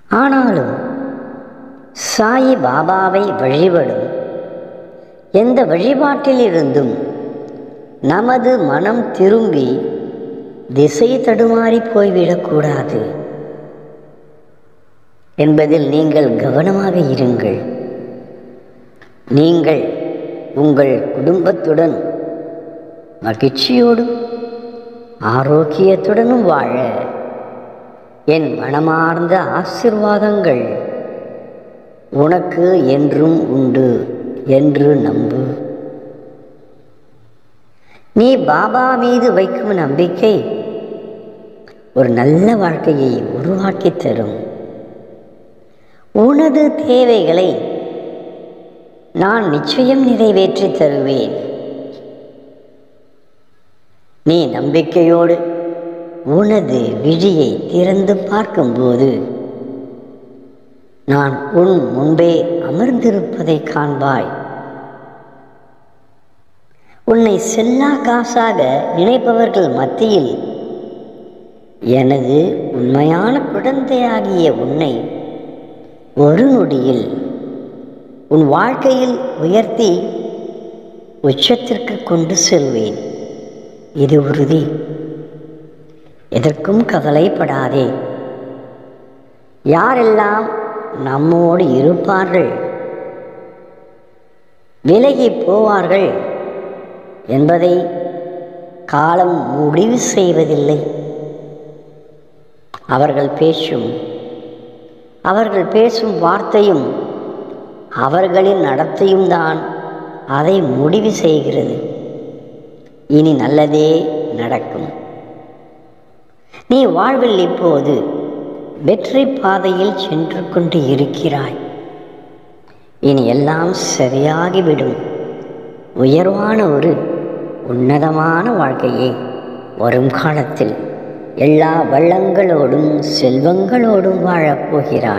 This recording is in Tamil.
ஆனாலும் சாயி பாபாவை வழிபடும் எந்த வழிபாட்டிலிருந்தும் நமது மனம் திரும்பி திசை தடுமாறி போய்விடக்கூடாது என்பதில் நீங்கள் கவனமாக இருங்கள் நீங்கள் உங்கள் குடும்பத்துடன் மகிழ்ச்சியோடும் ஆரோக்கியத்துடனும் வாழ என் மனமார்ந்த ஆசிர்வாதங்கள் உனக்கு என்றும் உண்டு என்று நம்பு நீ பாபா மீது வைக்கும் நம்பிக்கை ஒரு நல்ல வாழ்க்கையை உருவாக்கித் தரும் உனது தேவைகளை நான் நிச்சயம் நிறைவேற்றித் தருவேன் நீ நம்பிக்கையோடு உனது விழியை திறந்து பார்க்கும்போது நான் உன் முன்பே அமர்ந்திருப்பதை காண்பாய் உன்னை செல்லா காசாக நினைப்பவர்கள் மத்தியில் எனது உண்மையான குழந்தையாகிய உன்னை ஒரு நொடியில் உன் வாழ்க்கையில் உயர்த்தி உச்சத்திற்கு கொண்டு செல்வேன் இது உறுதி எதற்கும் கவலைப்படாதே யாரெல்லாம் நம்மோடு இருப்பார்கள் விலகி போவார்கள் என்பதை காலம் முடிவு செய்வதில்லை அவர்கள் பேசும் அவர்கள் பேசும் வார்த்தையும் அவர்களின் நடத்தையும் தான் அதை முடிவு செய்கிறது இனி நல்லதே நடக்கும் நீ வாழ்வில் இப்போது வெற்றி பாதையில் சென்று கொண்டு இருக்கிறாய் இனி எல்லாம் சரியாகிவிடும் உயர்வான ஒரு உன்னதமான வாழ்க்கையை வரும் காலத்தில் எல்லா வள்ளங்களோடும் செல்வங்களோடும் வாழப் போகிறாய்